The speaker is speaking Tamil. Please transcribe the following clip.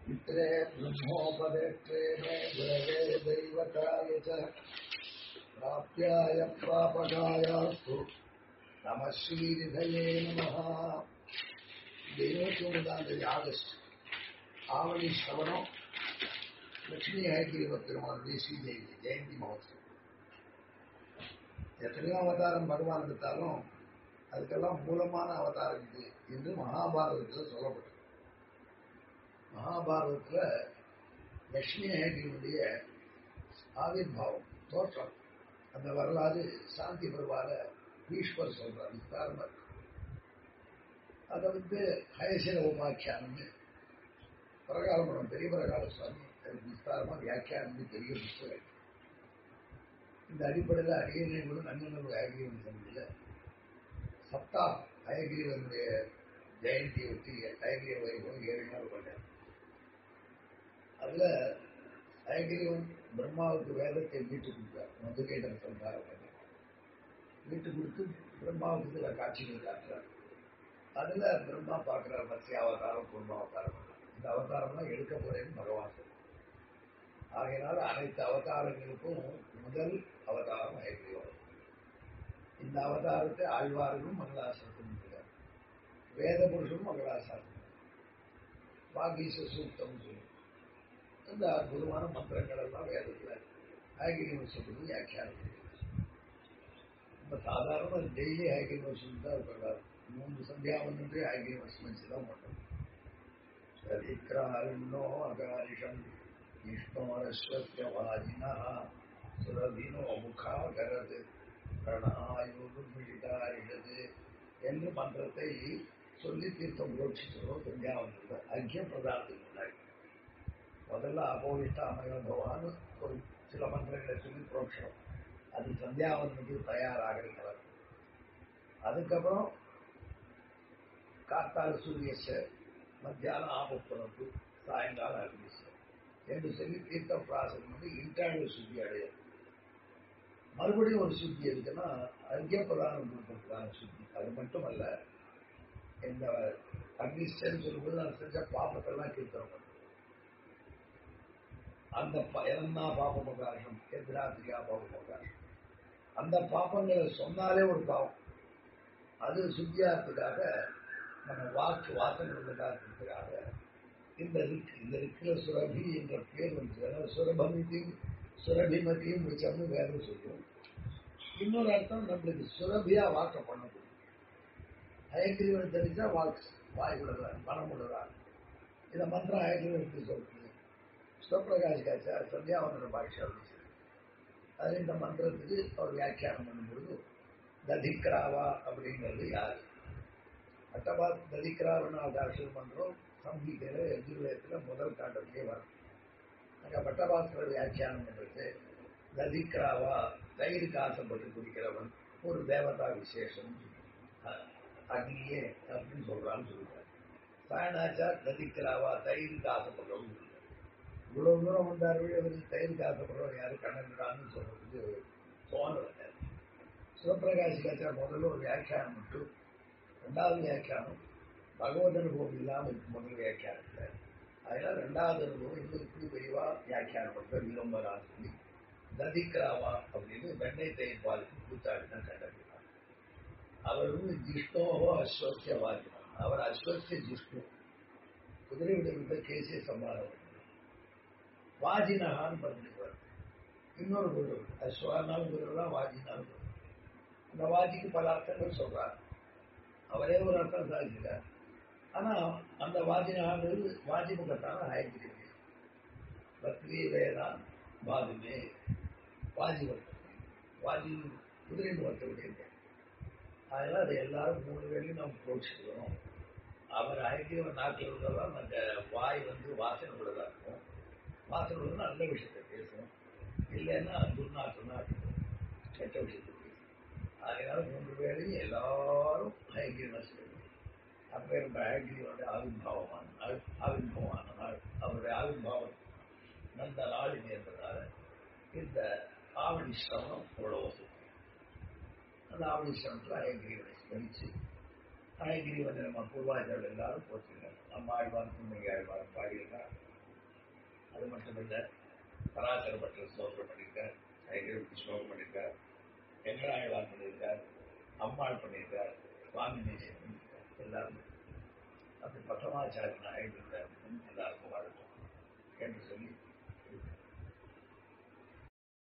मित्रे ब्रह्मोपदेष्ट्रे मे गुरवे दैवताय च प्राप्याय प्रापकायास्तु नमः श्रीनिधये नमः இந்த இருபத்தி ஒன்பதாம் தேதி ஆகஸ்ட் ஆவணி ஸ்ரவணம் லட்சுமி ஹயகிரிவ பெருமாளுடைய ஸ்ரீதேவி ஜெயந்தி மகோத்சவம் எத்தனையோ அவதாரம் பகவான் எடுத்தாலும் அதுக்கெல்லாம் மூலமான அவதாரம் இது என்று மகாபாரதத்தில் சொல்லப்பட்டது மகாபாரதத்துல லட்சுமி ஹயகிரியுடைய ஆவிர்வாவம் தோற்றம் அந்த வரலாறு சாந்தி பருவால பீஷ்வர் சொல்றார் விஸ்தாரமா இருக்கு அதை வந்து ஹயசில உபாக்கியானம்னு பிரகாரமடம் பெரிய பிரகார சுவாமி அதுக்கு விஸ்தாரமா வியாக்கியானம் பெரிய புத்தகம் இந்த அடிப்படையில் அரியணைகளும் நன்னூல் அயகிரிவன் சந்தியில் சப்தா அயகிரிவனுடைய ஜெயந்தியை ஒட்டி அயகிரி வைபவம் ஏழு நாள் கொண்டார் அதுல அயகிரிவன் பிரம்மாவுக்கு வேதத்தை மீட்டு கொடுத்தார் மதுகேடன் சொல்றார் மீட்டு கொடுத்து பிரம்மாவுக்கு சில காட்சிகள் காட்டுறார் அதுல பிரம்மா பார்க்கிறார் மத்திய அவதாரம் குடும்ப அவதாரம் இந்த அவதாரம்லாம் எடுக்க போறேன்னு பகவான் சொல்றார் ஆகையினால அனைத்து அவதாரங்களுக்கும் முதல் அவதாரம் அயகிரிவன் இந்த அவதாரத்தை ஆழ்வார்களும் மங்களாசாசனம் இருக்கிறார் வேத புருஷனும் மங்களாசாசனம் பாகீச சூக்தம் சொல்லி இந்த அற்புதமான மந்திரங்கள் எல்லாம் வேதத்துல ஆகிரியம் சொல்றது வியாக்கியானம் நம்ம சாதாரண டெய்லி ஆகிரியம் வசூல் தான் இருக்கிறார் மூன்று சந்தியாவன்றே ஆகிரியம் வசூலிச்சு தான் பண்றோம் சரிக்ராருண்ணோ அகாரிஷம் விஷ்ணோரஸ்வசிய வாஜினா சுரதினோ முகாகரது பிரணாயுதாரிஷது என்று மந்திரத்தை சொல்லி தீர்த்தம் புரோட்சிக்கிறோம் சந்தியாவன்றத்தில் ஐக்கிய பிரதானத்துக்கு முன்னாடி முதல்ல அபோவிஷ்ட அமய பகவான் ஒரு சில மந்திரங்களை சொல்லி புரோட்சம் அது சந்தியாவந்தத்துக்கு தயாராகிறவர் அதுக்கப்புறம் காத்தால சூரியச மத்தியானம் ஆபப்புறப்பு சாயங்காலம் அக்னிச என்று சொல்லி தீர்த்த பிராசனம் வந்து இன்டர்னல் சுத்தி அடையும் மறுபடியும் ஒரு சுத்தி இருக்குன்னா அர்க்கிய பிரதானம் கொடுக்கறதுக்கான சுத்தி அது மட்டுமல்ல இந்த அக்னிஸ்டன் சொல்லும்போது நான் செஞ்ச பாப்பத்தெல்லாம் கீர்த்தனம் அந்த எதனா பாப பிரகாசம் எதிராத்திரியா பாப பிரகாசம் அந்த பாப்பங்களை சொன்னாலே ஒரு பாவம் அது சுத்தியாரத்துக்காக நம்ம வாக்கு வாசனைக்காக இந்த ரிக் இந்த ரிக்கில சுரபி என்ற பேர் வந்து சுரபமித்தையும் சுரபிமதியும் வச்சோம்னு வேற சொல்லுவோம் இன்னொரு அர்த்தம் நம்மளுக்கு சுரபியா வாக்க பண்ணக்கூடும் அயக்கிரிவன் தெரிஞ்சா வாக்கு வாய் விடுறார் பணம் விடுறார் இந்த மந்திரம் அயக்கிரிவனுக்கு சொல்றது சிவபிரகாஷ் காச்சார் சந்தியாவந்தன பாஷா அது இந்த மந்திரத்துக்கு அவர் வியாக்கியானம் பண்ணும்பொழுது ததிக்ராவா அப்படிங்கிறது யாரு அட்டபா ததிக்ராவன்னு அவகாசம் பண்றோம் சங்கீதையில எதிர்வயத்துல முதல் காண்டத்திலே வரும் அங்க பட்டபாஸ்கர் வியாக்கியானம் பண்றது ததிக்ராவா தயிருக்கு ஆசைப்பட்டு குடிக்கிறவன் ஒரு தேவதா விசேஷம் அக்னியே அப்படின்னு சொல்றான்னு சொல்றாரு சாயனாச்சார் ததிக்ராவா தயிருக்கு ஆசைப்படுறவன் இவ்வளவு தூரம் வந்தார் அவருக்கு தயிருக்கு ஆசைப்படுறவர் யாரு கண்ணன்றான்னு சொல்றதுக்கு தோணல சிவபிரகாஷ் காச்சா முதல்ல ஒரு வியாக்கியானம் மட்டும் ரெண்டாவது வியாக்கியானம் பகவத் அனுபவம் இல்லாமல் இருக்கு முதல் வியாக்கியானத்துல அதனால ரெண்டாவது அனுபவம் இன்னும் இப்படி விரிவா வியாக்கியானம் பண்ற விளம்பரா சொல்லி ததிக்ராவா அப்படின்னு வெண்ணெய் தயிர் பாலுக்கு கூத்தாடினா கண்டறினார் அவர் வந்து ஜிஷ்ணோவோ அஸ்வசியவாதி அவர் அஸ்வசிய ஜிஷ்ணு குதிரை விட கேசிய சம்பாதம் வாஜினகான்னு பண்ணிருப்பார் இன்னொரு குரு அஸ்வானாலும் குருலாம் வாஜினாலும் அந்த வாஜிக்கு பல அர்த்தங்கள் சொல்றார் அவரே ஒரு அர்த்தம் சாதிக்கிறார் ஆனா அந்த வாஜினகான்றது வாஜி முகத்தான ஆயிரத்தி பக்தி வேதா பாதுமே வாஜி வர்த்தம் வாஜி குதிரை வர்த்தம் அதனால அதை எல்லாரும் மூணு வேலையும் நம்ம போச்சுக்கிறோம் அவர் ஐக்கியம் நாட்டில் உள்ளதான் அந்த வாய் வந்து வாசனை உள்ளதா இருக்கும் வாசனை உள்ள நல்ல விஷயத்தை பேசும் இல்லைன்னா துர்நாற்றம்னா கெட்ட விஷயத்தை பேசும் அதனால மூன்று பேரையும் எல்லாரும் ஐக்கியம் செய்யணும் அப்பேற்பட்ட ஐக்கியோட ஆவிர்வாவமான ஆவிர்வாவமான நாள் அவருடைய ஆவிர்வாவம் நல்ல நாளில் என்பதால இந்த ஆவணி சிரமம் அவ்வளவு அந்த ஆவணி சிரமத்தில் ஐக்கிரியவனை ஸ்மரிச்சு அழகிரி வந்து நம்ம பூர்வாஜர்கள் எல்லாரும் போச்சுங்க நம்ம ஆழ்வார் புண்ணிய ஆழ்வார் பாடியிருக்கார் அது மட்டும் இல்லை பராசர பட்டர் ஸ்லோகம் பண்ணியிருக்கார் ஐகிரவதி ஸ்லோகம் பண்ணியிருக்கார் வெங்கடாழ்வார் பண்ணியிருக்கார் அம்மாள் பண்ணியிருக்கார் சுவாமி தேசியம் பண்ணியிருக்கார் எல்லாருமே அப்படி பட்டமாச்சாரி நாயகர் எல்லாருக்கும் வாழட்டும் என்று சொல்லி